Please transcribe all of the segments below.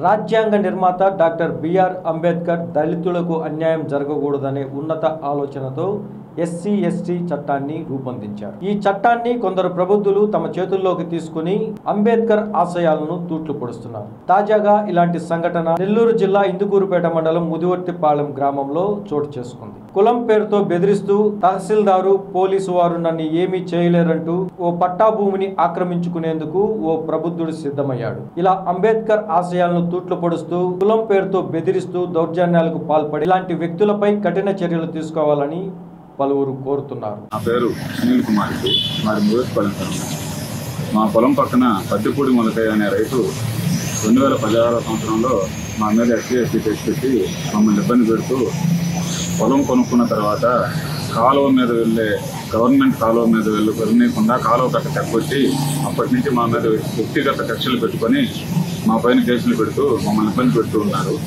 రాజ్యాంగ నిర్మాత doctor BR Ambedkar దళితులకు అన్యాయం జరగకూడదనే ఉన్నత ఆలోచనతో ఎస్సీ ఎస్టీ చట్టాన్ని రూపొందించారు ఈ చట్టాన్ని కొందరు ప్రబుద్ధులు తమ చేతుల్లోకి తీసుకుని అంబేద్కర్ ఆశయాలను తూట్లు పొడుస్తున్నారు తాజాగా ఇలాంటి సంఘటన నెల్లూరు జిల్లా ఇందుకూరుపేట మండలం ముదివర్తిపాలెం గ్రామంలో చోటు చేసుకుంది కులం పేరుతో బెదిరిస్తూ తహసీల్దారు పోలీసు వారు నన్ను ఏమీ చేయలేరంటూ ఓ పట్టా భూమిని ఆక్రమించుకునేందుకు ఓ ప్రబుద్ధుడు సిద్ధమయ్యాడు ఇలా అంబేద్కర్ ఆశయాలను తూట్లు పొడుస్తూ కులం పేరుతో బెదిరిస్తూ దౌర్జన్యాలకు పాల్పడి ఇలాంటి వ్యక్తులపై కఠిన చర్యలు తీసుకోవాలని పలువురు కోరుతున్నారు నా పేరు సునీల్ కుమార్ రెడ్డి మాది మురుగపల్లి మా పొలం పక్కన పత్తిపూడి మొలకయ్య అనే రైతు రెండు వేల పదహారవ సంవత్సరంలో మా మీద ఎస్సీ ఎస్టీ కేసు పెట్టి మమ్మల్ని ఇబ్బంది పెడుతూ పొలం కొనుక్కున్న తర్వాత కాలువ మీద వెళ్ళే గవర్నమెంట్ కాలువ మీద వెళ్ళి వెళ్ళనీయకుండా కాలువ కట్ట తెగొట్టి అప్పటి నుంచి మా మీద వ్యక్తిగత కక్షలు పెట్టుకొని మా పైన కేసులు పెడుతూ మమ్మల్ని ఇబ్బంది పెడుతూ ఉన్నారు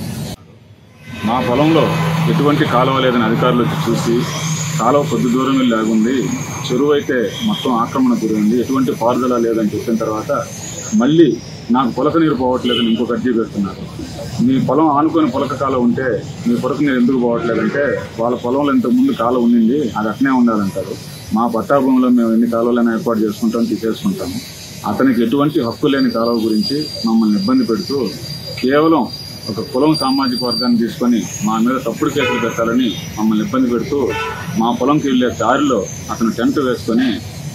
మా పొలంలో ఎటువంటి కాలువ లేదని అధికారులు వచ్చి చూసి కాలువ కొద్ది దూరం వెళ్ళి ఆగుంది చెరువు అయితే మొత్తం ఆక్రమణ గురైంది ఎటువంటి పారుదల లేదని చెప్పిన తర్వాత మళ్ళీ నాకు పొలక నీరు పోవట్లేదని ఇంకొక అర్జీ పెడుతున్నారు మీ పొలం ఆనుకొని పొలక కాలువ ఉంటే మీ పొలక నీరు ఎందుకు పోవట్లేదంటే వాళ్ళ పొలంలో ఇంతకు ముందు కాలువ ఉండింది అది అట్నే ఉండాలంటారు మా పట్టా భూమిలో మేము ఎన్ని కాలువలైనా ఏర్పాటు చేసుకుంటాం తీసేసుకుంటాము అతనికి ఎటువంటి హక్కు లేని కాలువ గురించి మమ్మల్ని ఇబ్బంది పెడుతూ కేవలం ఒక కులం సామాజిక వర్గాన్ని తీసుకొని మా మీద తప్పుడు కేసులు పెట్టాలని మమ్మల్ని ఇబ్బంది పెడుతూ మా పొలంకి వెళ్ళే దారిలో అతను టెంట్ వేసుకొని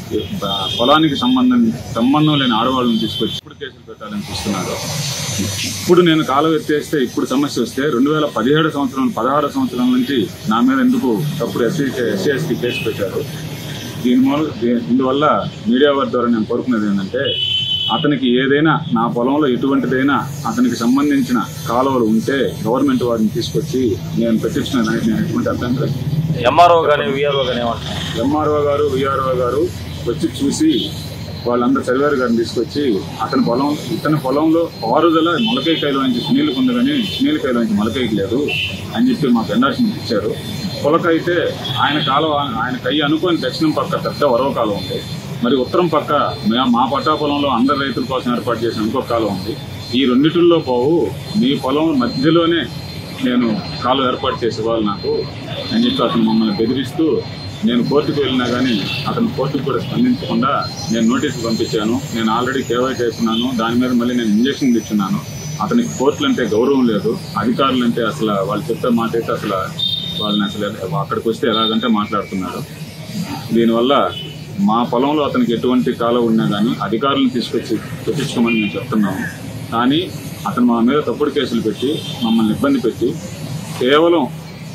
బ- పొలానికి సంబంధం సంబంధం లేని ఆడవాళ్ళని తీసుకొచ్చి ఇప్పుడు కేసులు పెట్టాలని చూస్తున్నారు ఇప్పుడు నేను కాలం ఎత్తేస్తే ఇప్పుడు సమస్య వస్తే రెండు వేల పదిహేడు సంవత్సరం పదహారు సంవత్సరం నుంచి నా మీద ఎందుకు తప్పుడు ఎస్సీ ఎస్సీ ఎస్టీ కేసు పెట్టారు దీని మూల దీ- ఇందువల్ల మీడియా వారి ద్వారా నేను కోరుకునేది ఏంటంటే అతనికి ఏదైనా నా పొలంలో ఎటువంటిదైనా అతనికి సంబంధించిన కాలువలు ఉంటే గవర్నమెంట్ వారిని తీసుకొచ్చి నేను పెట్టించిన దానికి నేను ఎటువంటి అభ్యంతరం ఎంఆర్ఓ కానీ విఆర్ఓ కానీ ఏమంటారు ఎంఆర్ఓ గారు విఆర్ఓ గారు వచ్చి చూసి వాళ్ళందరూ సర్వేర్ గారిని తీసుకొచ్చి అతని పొలం ఇతని పొలంలో పారుదల మొలకైకాయలో నుంచి సునీలకు ఉంది కానీ సునీలకాయలో నుంచి మొలకైకి లేదు అని చెప్పి మాకు ఎండార్స్మెంట్ ఇచ్చారు పొలక అయితే ఆయన కాలువ ఆయన కై అనుకోని దక్షిణం పక్క పెద్ద వరవ కాలం ఉంది మరి ఉత్తరం పక్క మే- మా పట్టా పొలంలో అందరు రైతుల కోసం ఏర్పాటు చేసిన ఇంకొక కాలం ఉంది ఈ రెండిటిల్లో పోవు మీ పొలం మధ్యలోనే నేను కాలువ ఏర్పాటు చేసేవాళ్ళు నాకు అని చెప్పి అతను మమ్మల్ని బెదిరిస్తూ నేను కోర్టుకు వెళ్ళినా కానీ అతను కోర్టుకు కూడా స్పందించకుండా నేను నోటీసులు పంపించాను నేను ఆల్రెడీ కేవై చేస్తున్నాను దాని మీద మళ్ళీ నేను ఇంజక్షన్ ఇచ్చున్నాను అతనికి కోర్టులు అంటే గౌరవం లేదు అధికారులు అంటే అసలు వాళ్ళు చెప్పే మాట అయితే అసలు వాళ్ళని అసలు అక్కడికి వస్తే ఎలాగంటే మాట్లాడుతున్నారు దీనివల్ల మా పొలంలో అతనికి ఎటువంటి కాలం ఉన్నా కానీ అధికారులను తీసుకొచ్చి పెట్టించుకోమని మేము చెప్తున్నాము కానీ అతను మా మీద తప్పుడు కేసులు పెట్టి మమ్మల్ని ఇబ్బంది పెట్టి కేవలం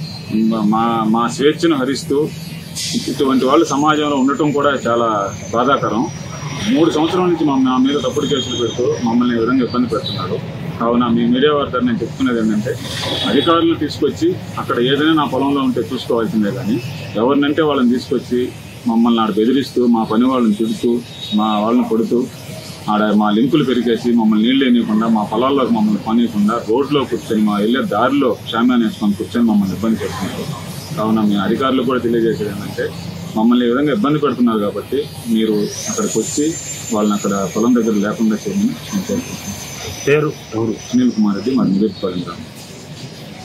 మా మా స్వేచ్ఛను హరిస్తూ ఇటువంటి వాళ్ళు సమాజంలో ఉండటం కూడా చాలా బాధాకరం మూడు సంవత్సరాల నుంచి మా మా మీద తప్పుడు కేసులు పెడుతూ మమ్మల్ని ఈ విధంగా ఇబ్బంది పెడుతున్నారు కావున మీ మీడియా వారి నేను చెప్తున్నది ఏంటంటే అధికారులను తీసుకొచ్చి అక్కడ ఏదైనా నా పొలంలో ఉంటే చూసుకోవాల్సిందే కానీ ఎవరినంటే వాళ్ళని తీసుకొచ్చి మమ్మల్ని ఆడ బెదిరిస్తూ మా పని వాళ్ళని తిడుతూ మా వాళ్ళని కొడుతూ ఆడ మా లింకులు పెరిగేసి మమ్మల్ని నీళ్ళు వేయకుండా మా పొలాల్లోకి మమ్మల్ని పనియకుండా రోడ్లో కూర్చొని మా వెళ్ళే దారిలో షామ్యాన్ వేసుకొని కూర్చొని మమ్మల్ని ఇబ్బంది పెడుతున్నారు కావున మీ అధికారులు కూడా తెలియజేసేది ఏంటంటే మమ్మల్ని ఈ విధంగా ఇబ్బంది పెడుతున్నారు కాబట్టి మీరు అక్కడికి వచ్చి వాళ్ళని అక్కడ పొలం దగ్గర లేకుండా చేయమని నేను కోరుకుంటున్నాను పేరు ఎవరు సునీల్ కుమార్ రెడ్డి మరి నివేదిక